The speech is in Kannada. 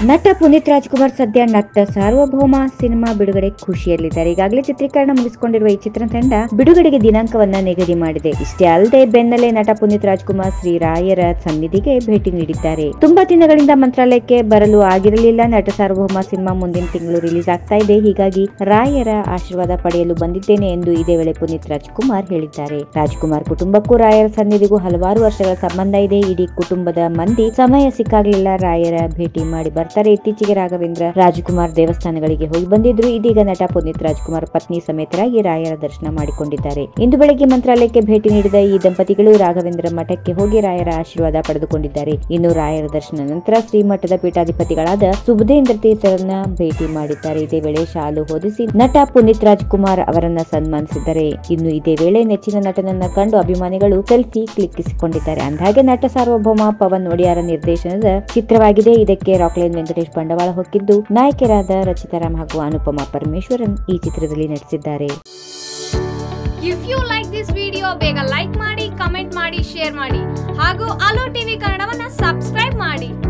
ನಟ ಪುನೀತ್ ರಾಜ್ಕುಮಾರ್ ಸದ್ಯ ನಟ ಸಾರ್ವಭೌಮ ಸಿನಿಮಾ ಬಿಡುಗಡೆ ಖುಷಿಯಲ್ಲಿದ್ದಾರೆ ಈಗಾಗಲೇ ಚಿತ್ರೀಕರಣ ಮುಗಿಸಿಕೊಂಡಿರುವ ಈ ಚಿತ್ರತಂಡ ಬಿಡುಗಡೆಗೆ ದಿನಾಂಕವನ್ನ ನಿಗದಿ ಮಾಡಿದೆ ಇಷ್ಟೇ ಅಲ್ಲದೆ ಬೆನ್ನಲ್ಲೇ ನಟ ಪುನೀತ್ ರಾಜ್ಕುಮಾರ್ ಶ್ರೀ ರಾಯರ ಸನ್ನಿಧಿಗೆ ಭೇಟಿ ನೀಡಿದ್ದಾರೆ ತುಂಬಾ ದಿನಗಳಿಂದ ಮಂತ್ರಾಲಯಕ್ಕೆ ಬರಲು ಆಗಿರಲಿಲ್ಲ ನಟ ಸಾರ್ವಭೌಮ ಸಿನಿಮಾ ಮುಂದಿನ ತಿಂಗಳು ರಿಲೀಸ್ ಆಗ್ತಾ ಇದೆ ಹೀಗಾಗಿ ರಾಯರ ಆಶೀರ್ವಾದ ಪಡೆಯಲು ಬಂದಿದ್ದೇನೆ ಎಂದು ಇದೇ ವೇಳೆ ಪುನೀತ್ ರಾಜ್ಕುಮಾರ್ ಹೇಳಿದ್ದಾರೆ ರಾಜ್ಕುಮಾರ್ ಕುಟುಂಬಕ್ಕೂ ರಾಯರ ಸನ್ನಿಧಿಗೂ ಹಲವಾರು ವರ್ಷಗಳ ಸಂಬಂಧ ಇದೆ ಇಡೀ ಕುಟುಂಬದ ಮಂದಿ ಸಮಯ ಸಿಕ್ಕಾಗ್ಲಿಲ್ಲ ರಾಯರ ಭೇಟಿ ಮಾಡಿ ಬರ್ತಾರೆ ಇತ್ತೀಚೆಗೆ ರಾಘವೇಂದ್ರ ರಾಜ್ಕುಮಾರ್ ದೇವಸ್ಥಾನಗಳಿಗೆ ಹೋಗಿ ಬಂದಿದ್ರು ಇದೀಗ ನಟ ಪುನೀತ್ ರಾಜ್ಕುಮಾರ್ ಪತ್ನಿ ಸಮೇತರಾಗಿ ರಾಯರ ದರ್ಶನ ಮಾಡಿಕೊಂಡಿದ್ದಾರೆ ಇಂದು ಬೆಳಗ್ಗೆ ಮಂತ್ರಾಲಯಕ್ಕೆ ಭೇಟಿ ನೀಡಿದ ಈ ದಂಪತಿಗಳು ರಾಘವೇಂದ್ರ ಮಠಕ್ಕೆ ಹೋಗಿ ರಾಯರ ಆಶೀರ್ವಾದ ಪಡೆದುಕೊಂಡಿದ್ದಾರೆ ಇನ್ನು ರಾಯರ ದರ್ಶನ ನಂತರ ಶ್ರೀಮಠದ ಪೀಠಾಧಿಪತಿಗಳಾದ ಸುಬುಧೇಂದ್ರ ತೀರ್ಥರನ್ನ ಭೇಟಿ ಮಾಡಿದ್ದಾರೆ ಇದೇ ವೇಳೆ ಶಾಲು ಹೊದಿಸಿ ನಟ ಪುನೀತ್ ರಾಜ್ಕುಮಾರ್ ಅವರನ್ನ ಸನ್ಮಾನಿಸಿದ್ದಾರೆ ಇನ್ನು ಇದೇ ವೇಳೆ ನೆಚ್ಚಿನ ನಟನನ್ನ ಕಂಡು ಅಭಿಮಾನಿಗಳು ಸೆಲ್ಫಿ ಕ್ಲಿಕ್ಕಿಸಿಕೊಂಡಿದ್ದಾರೆ ಅಂದಹಾಗೆ ನಟ ಸಾರ್ವಭೌಮ ಪವನ್ ಒಡಿಯಾರ ನಿರ್ದೇಶನದ ಚಿತ್ರವಾಗಿದೆ ಇದಕ್ಕೆ ರಾಕ್ಲೈನ್ ವೆಂಕಟೇಶ್ ಬಂಡವಾಳ ಹೊಕ್ಕಿದ್ದು ನಾಯಕರಾದ ರಚಿತಾರಾಮ್ ಹಾಗೂ ಅನುಪಮಾ ಪರಮೇಶ್ವರನ್ ಈ ಚಿತ್ರದಲ್ಲಿ ನಟಿಸಿದ್ದಾರೆ if you like this video ಬೇಗ ಲೈಕ್ ಮಾಡಿ ಕಮೆಂಟ್ ಮಾಡಿ ಶೇರ್ ಮಾಡಿ ಹಾಗೂ ಅಲೋ ಟಿವಿ ಕನ್ನಡವನ್ನ ಸಬ್ಸ್ಕ್ರೈಬ್ ಮಾಡಿ